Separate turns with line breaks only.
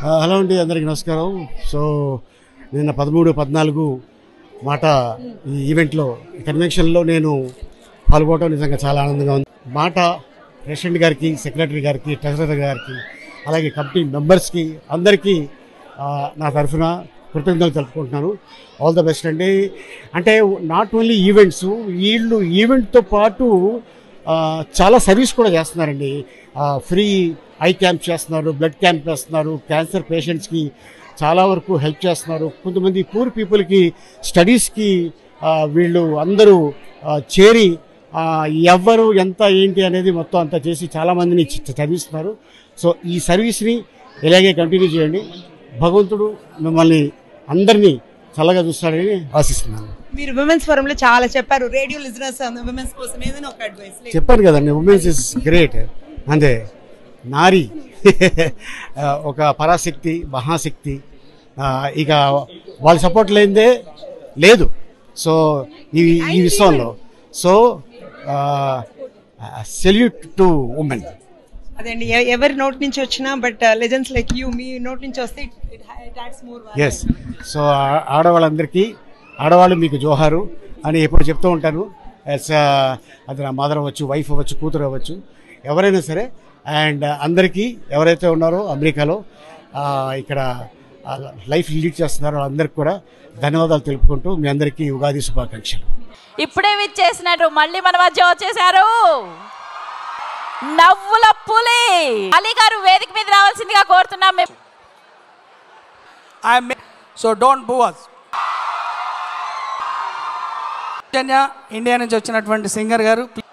ఆ, హలో అండి అందరికీ నమస్కారం సో నిన్న పదమూడు పద్నాలుగు మాట ఈ ఈవెంట్లో ఈ కన్వెన్షన్లో నేను పాల్గొనడం నిజంగా చాలా ఆనందంగా ఉంది మాట ప్రెసిడెంట్ గారికి సెక్రటరీ గారికి ట్రెజరర్ గారికి అలాగే కమిటీ మెంబర్స్కి అందరికీ ఆ, నా తరఫున కృతజ్ఞతలు తెలుపుకుంటున్నాను ఆల్ ద బెస్ట్ అండి అంటే నాట్ ఓన్లీ ఈవెంట్స్ వీళ్ళు ఈవెంట్తో పాటు ఆ, చాలా సర్వీస్ కూడా చేస్తున్నారండి ఫ్రీ ఐ క్యాంప్ చేస్తున్నారు బ్లడ్ క్యాంప్ చేస్తున్నారు క్యాన్సర్ పేషెంట్స్కి చాలా వరకు హెల్ప్ చేస్తున్నారు కొంతమంది పూర్ పీపుల్కి స్టడీస్కి వీళ్ళు అందరూ ఆ, చేరి ఆ, ఎవ్వరు ఎంత ఏంటి అనేది మొత్తం అంతా చేసి చాలామందిని చ- చదివిస్తున్నారు సో ఈ సర్వీస్ని ఇలాగే కంటిన్యూ చేయండి భగవంతుడు మిమ్మల్ని అందరినీ చల్లగా చూస్తాడని ఆశిస్తున్నాను
మీరు విమెన్స్ ఫోరం లో చాలా చెప్పారు రేడియో లిజనర్స్ విమెన్స్ కోసం ఏదైనా ఒక అడ్వైస్
చెప్పాను కదండి ఉమెన్స్ ఇస్ గ్రేట్ అంతే నారి ఆ, ఒక పరాశక్తి మహాశక్తి ఆ, ఇక వాళ్ళ సపోర్ట్ లేనిదే లేదు సో ఈ ఈ విశ్వంలో సో సెల్యూట్ టు ఉమెన్
అదండి ఎ- ఎవరి నోట్ నుంచి వచ్చినా బట్ లెజెండ్స్ లైక్ యూ మీ నోట్ నుంచి వస్తే it adds more
yes so ఆ- ఆడవాళ్ళందరికీ ఆడవాళ్ళు మీకు జోహారు అని ఎప్పుడు చెప్తూ ఉంటాను ఎస్ అది నా మదర్ అవ్వచ్చు వైఫ్ అవ్వచ్చు కూతురు అవ్వచ్చు ఎవరైనా సరే అండ్ అందరికీ ఎవరైతే ఉన్నారో అమెరికాలో ఆ, ఇక్కడ లైఫ్ లీడ్ చేస్తున్నారో అందరికి కూడా ధన్యవాదాలు తెలుపుకుంటూ మీ అందరికీ ఉగాది శుభాకాంక్షలు
ఇప్పుడే విచ్చేసినట్టు మళ్ళీ మన మధ్య వచ్చేసారు నవ్వుల పులి అలీ గారు వేదిక మీద రావాల్సిందిగా కోరుతున్నాం మేము
I am so don't boo us. Chaitanya India నుంచి వచ్చినటువంటి సింగర్ గారు